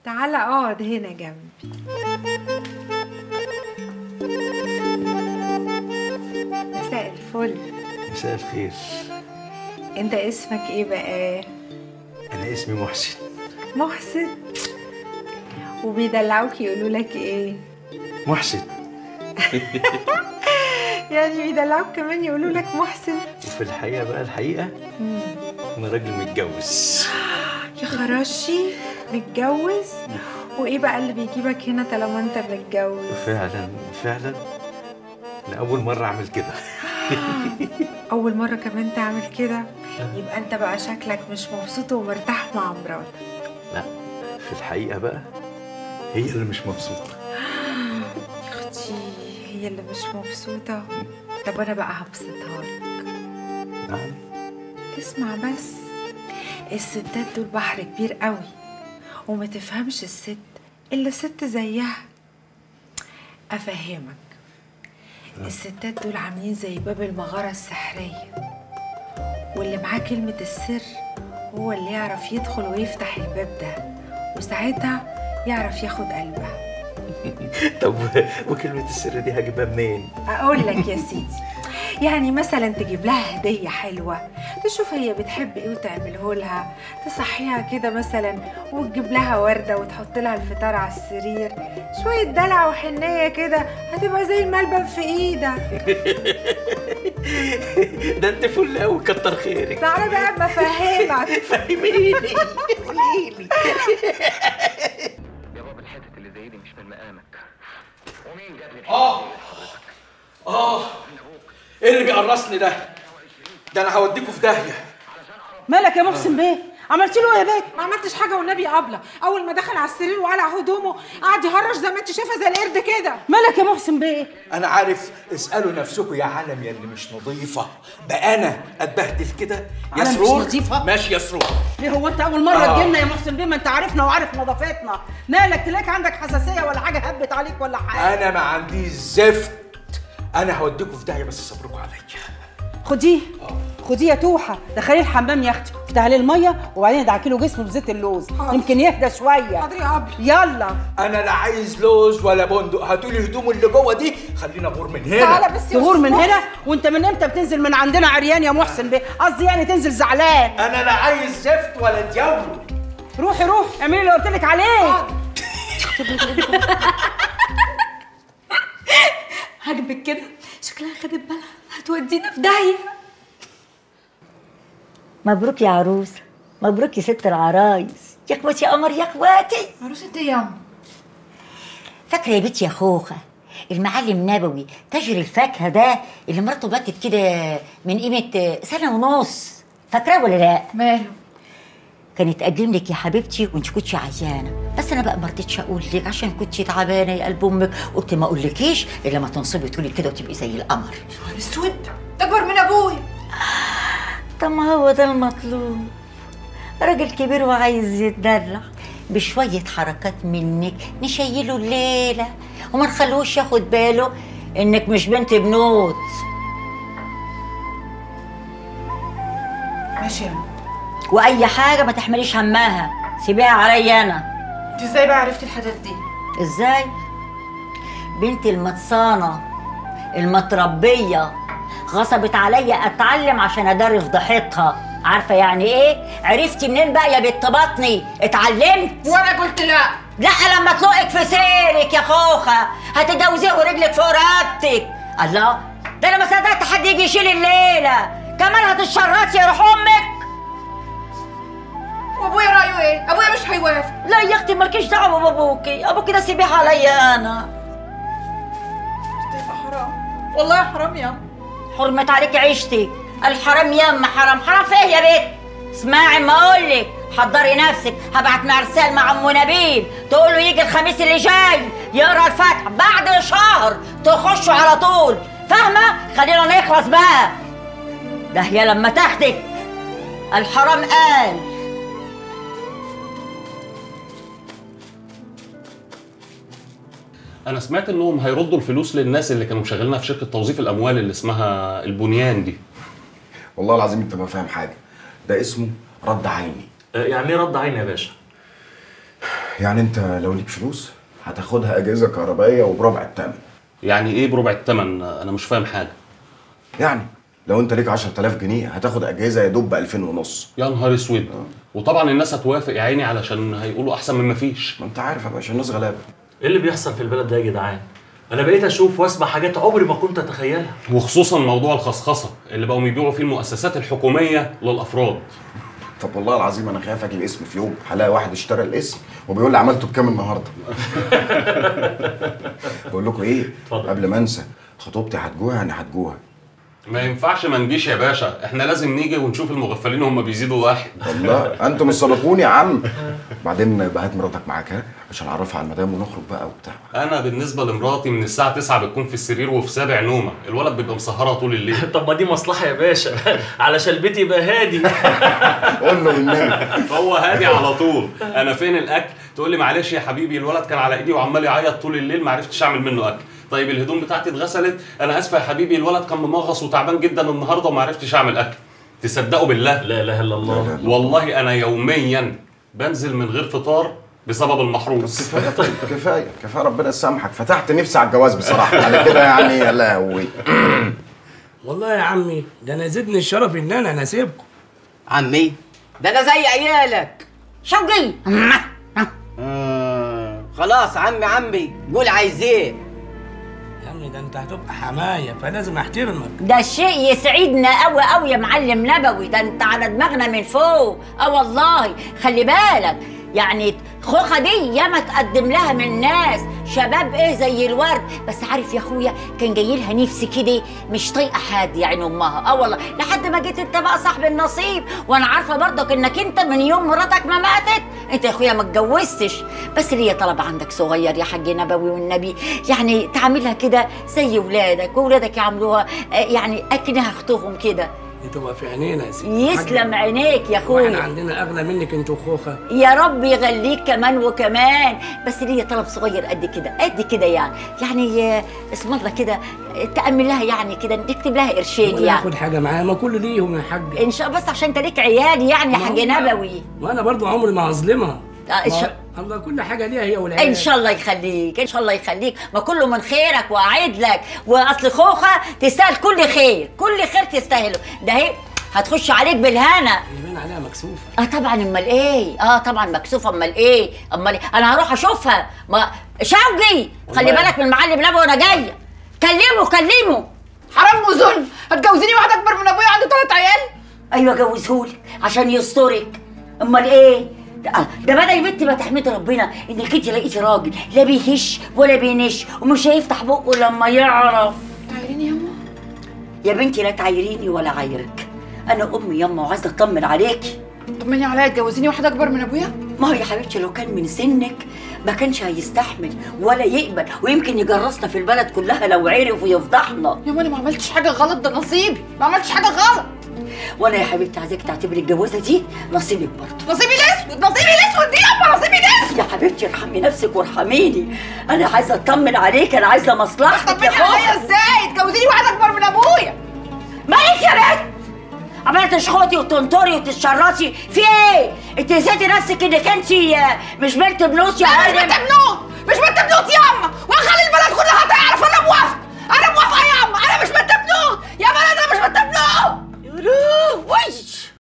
تعالى اقعد هنا جنبي مساء الفل مساء الخير انت اسمك ايه بقى انا اسمي محسن محسن وبيدلعوك يقولوا لك ايه محسن يعني بيدلعوك كمان يقولوا لك محسن وفي الحقيقه بقى الحقيقه انا راجل متجوز يا خراشي متجوز وايه بقى اللي بيجيبك هنا طالما انت متجوز فعلا فعلا انا اول مره اعمل كده اول مره كمان تعمل كده يبقى انت بقى شكلك مش مبسوط ومرتاح مع مراتك لا في الحقيقه بقى هي اللي مش مبسوطه يا اختي هي اللي مش مبسوطه طب انا بقى هبسطها لك نعم اسمع بس الستات دول بحر كبير قوي وما تفهمش الست الا ست زيها افهمك الستات دول عاملين زي باب المغاره السحريه واللي معاه كلمه السر هو اللي يعرف يدخل ويفتح الباب ده وساعتها يعرف ياخد قلبها طب وكلمه السر دي هجيبها منين اقول لك يا سيدي يعني مثلا تجيب لها هديه حلوه تشوف هي بتحب ايه وتعمله لها تصحيها كده مثلا وتجيب لها ورده وتحط لها الفطار على السرير شويه دلع وحنيه كده هتبقى زي الملبن في ايدك ده انت فل قوي كتر خيرك تعالى بقى اما افهمك فهميني قولي لي يا بابا الحتت اللي زي دي مش من مقامك ومين جاب لي اه اه ايه اللي بيقرصني ده؟ ده انا هوديكوا في داهيه مالك يا محسن بيه عملت له ايه يا بيت ما عملتش حاجه والنبي يا ابله اول ما دخل على السرير وقلع هدومه قعد يهرش زي ما انت شايفه زي القرد كده مالك يا محسن بيه انا عارف اسالوا نفسكم يا عالم يا اللي مش نظيفه بقى انا اتبهدل كده يا عالم مش سرور نظيفة؟ ماشي يا سرور ليه هو انت اول مره آه. تجيلنا يا محسن بيه ما انت عارفنا وعارف نظافتنا مالك تلاقيك عندك حساسيه ولا حاجه هبت عليك ولا حاجه انا ما عنديش زفت انا هوديكوا في داهيه بس صبركوا عليا خديه خديه يا توحه دخليه الحمام يا اختي افتحي ليه الميه وبعدين ادعكي له جسمه بزيت اللوز حاضر. يمكن يهدى شويه حاضر يا ابله يلا انا لا عايز لوز ولا بندق هاتوا لي هدوم اللي جوه دي خلينا غور من هنا تعالى بس يا تغور أستاذ من محسن. هنا وانت من امتى بتنزل من عندنا عريان يا محسن بيه قصدي يعني تنزل زعلان انا لا عايز زفت ولا ديول روحي روحي اعملي اللي قلت لك عليه عاجبك كده شكلها خدت بالها هتودينا في داهيه مبروك يا عروسة مبروك يا ست العرايس يا اخواتي يا قمر يا اخواتي عروسه ايه يا فاكرة يا بنتي يا خوخة المعلم نبوي تاجر الفاكهة ده اللي مراته ماتت كده من قيمة سنة ونص فاكراه ولا لا؟ ماله كانت تقدم لك يا حبيبتي وانت كنتش عايزانا بس انا بقى ما رضيتش اقول لك عشان كنت تعبانه يا قلب امك قلت ما اقولكيش الا ما تنصبي تقولي كده وتبقي زي القمر اسود تكبر من ابويا طب ما هو ده المطلوب راجل كبير وعايز يتدلع بشوية حركات منك نشيله الليلة وما نخلوش ياخد باله انك مش بنت بنوت ماشي يا واي حاجة ما تحمليش همها سيبيها عليا انا انت ازاي بقى عرفتي الحاجات دي ازاي بنت المتصانة المتربية غصبت عليا اتعلم عشان ادري فضحتها عارفة يعني ايه عرفتي منين بقى يا بنت بطني اتعلمت وانا قلت لا لا لما تلقك في سيرك يا خوخة هتجوزيه ورجلك فوق رقبتك الله ده انا ما صدقت حد يجي يشيل الليلة كمان هتتشرطي يا روح امك وابويا رايه ايه ابويا مش هيوافق لا يا اختي مالكيش دعوة بابوكي ابوكي ده سيبيه عليا انا تبقى حرام والله حرام يا حرمت عليك عيشتي الحرام ياما حرام حرام فيه يا بنت اسمعي ما اقولك حضري نفسك هبعت مرسال مع ام نبيل تقول له يجي الخميس اللي جاي يقرا الفاتحه بعد شهر تخشوا على طول فاهمه خلينا نخلص بقى ده هي لما تاخدك الحرام قال انا سمعت انهم هيردوا الفلوس للناس اللي كانوا مشغلينها في شركه توظيف الاموال اللي اسمها البنيان دي والله العظيم انت ما فاهم حاجه ده اسمه رد عيني يعني ايه رد عين يا باشا يعني انت لو ليك فلوس هتاخدها اجهزه كهربائيه وبربع الثمن يعني ايه بربع الثمن انا مش فاهم حاجه يعني لو انت ليك 10000 جنيه هتاخد اجهزه يا دوب ب 2000 ونص يا نهار اسود وطبعا الناس هتوافق يا عيني علشان هيقولوا احسن من ما فيش ما انت عارف يا باشا الناس غلابه ايه اللي بيحصل في البلد ده يا جدعان انا بقيت اشوف واسمع حاجات عمري ما كنت اتخيلها وخصوصا موضوع الخصخصه اللي بقوا يبيعوا فيه المؤسسات الحكوميه للافراد طب والله العظيم انا خايف اجي الاسم في يوم هلاقي واحد اشترى الاسم وبيقول لي عملته بكام النهارده بقول لكم ايه اتفضل. قبل ما انسى خطوبتي هتجوها يعني هتجوها ما ينفعش ما نجيش يا باشا احنا لازم نيجي ونشوف المغفلين هم بيزيدوا واحد والله انتم السبقون يا عم بعدين يبقى هات مراتك معاك ها عشان اعرفها على المدام ونخرج بقى وبتاع انا بالنسبه لمراتي من الساعه 9 بتكون في السرير وفي سابع نومه الولد بيبقى مسهرها طول الليل طب ما دي مصلحه يا باشا علشان البيت يبقى هادي قول له والنبي هو هادي على طول انا فين الاكل تقول لي معلش يا حبيبي الولد كان على ايدي وعمال يعيط طول الليل ما عرفتش اعمل منه اكل طيب الهدوم بتاعتي اتغسلت انا اسفه يا حبيبي الولد كان ممغص وتعبان جدا النهارده وما عرفتش اعمل اكل تصدقوا بالله لا اله الا الله والله انا يوميا بنزل من غير فطار بسبب المحروس كفايه طيب كفايه كفايه ربنا يسامحك فتحت نفسي على الجواز بصراحه على كده يعني يا لهوي والله يا عمي ده انا زدني الشرف ان انا ناسبكم عمي ده انا زي عيالك شوقي آه خلاص عمي عمي قول عايز ايه يا عمي ده انت هتبقى حمايه فلازم احترمك ده شيء يسعدنا قوي قوي يا معلم نبوي ده انت على دماغنا من فوق اه والله خلي بالك يعني خوخه دي ياما تقدم لها من ناس شباب ايه زي الورد بس عارف يا اخويا كان جاي لها نفسي كده مش طايقه حد يا عين امها اه والله لحد ما جيت انت بقى صاحب النصيب وانا عارفه برضك انك انت من يوم مراتك ما ماتت انت يا اخويا ما اتجوزتش بس ليا طلب عندك صغير يا حاج نبوي والنبي يعني تعملها كده زي ولادك وولادك يعملوها آه، يعني اكنها اختهم كده دي تبقى في عينينا يا سيدي يسلم عينيك يا واحنا اخويا عندنا اغلى منك انت وخوخه يا رب يغليك كمان وكمان بس ليا طلب صغير قد كده قد كده يعني يعني آه، اسم الله كده آه، تأمل لها يعني كده نكتب لها قرشين ولا يعني ياخد حاجه معايا ما كل ليهم يا حاج ان شاء الله بس عشان انت ليك عيال يعني يا ما حاج هو- نبوي وانا برضو عمري ما هظلمها آه، إن ما- شاء- الله كل حاجه ليها هي والعيال ان شاء الله يخليك ان شاء الله يخليك ما كله من خيرك واعد لك واصل خوخه تستاهل كل خير كل خير تستاهله ده هي هتخش عليك بالهنا يبان عليها مكسوفه اه طبعا امال ايه اه طبعا مكسوفه امال ايه امال إيه؟ انا هروح اشوفها ما شوقي خلي والله. بالك من المعلم نبوي وانا جايه كلمه كلمه حرام وظلم هتجوزيني واحد اكبر من ابويا عنده ثلاث عيال ايوه جوزهولك عشان يسترك امال ايه ده آه، ده بدا يا بنتي ما تحمدي ربنا انك انت لقيتي راجل لا بيهش ولا بينش ومش هيفتح بقه لما يعرف تعيريني يا ماما يا بنتي لا تعايريني ولا عايرك انا امي يما وعايزه اطمن عليكي طمني عليا تجوزيني واحد اكبر من ابويا ما هو يا حبيبتي لو كان من سنك ما كانش هيستحمل ولا يقبل ويمكن يجرسنا في البلد كلها لو عرف ويفضحنا يا ماما انا ما عملتش حاجه غلط ده نصيبي ما عملتش حاجه غلط وانا يا حبيبتي عايزاك تعتبري الجوازه دي نصيبك برضه نصيبي الاسود نصيبي الاسود دي يابا نصيبي الاسود يا حبيبتي ارحمي نفسك وارحميني انا عايزه اطمن عليك انا عايزه مصلحتك طمني يا عليا اخويا ازاي تجوزيني واحد اكبر من ابويا مالك يا بنت عماله تشخطي وتنطري وتتشرطي في ايه؟ انت نسيتي نفسك انك انت مش بنت بنوت يا انا مش ادم بنت بنوت مش بنت بنوت ياما واخلي البلد كلها تعرف انا موافقه انا موافقه ياما انا مش بنت بنوت يا بلد انا مش بنت بنوت يروح وش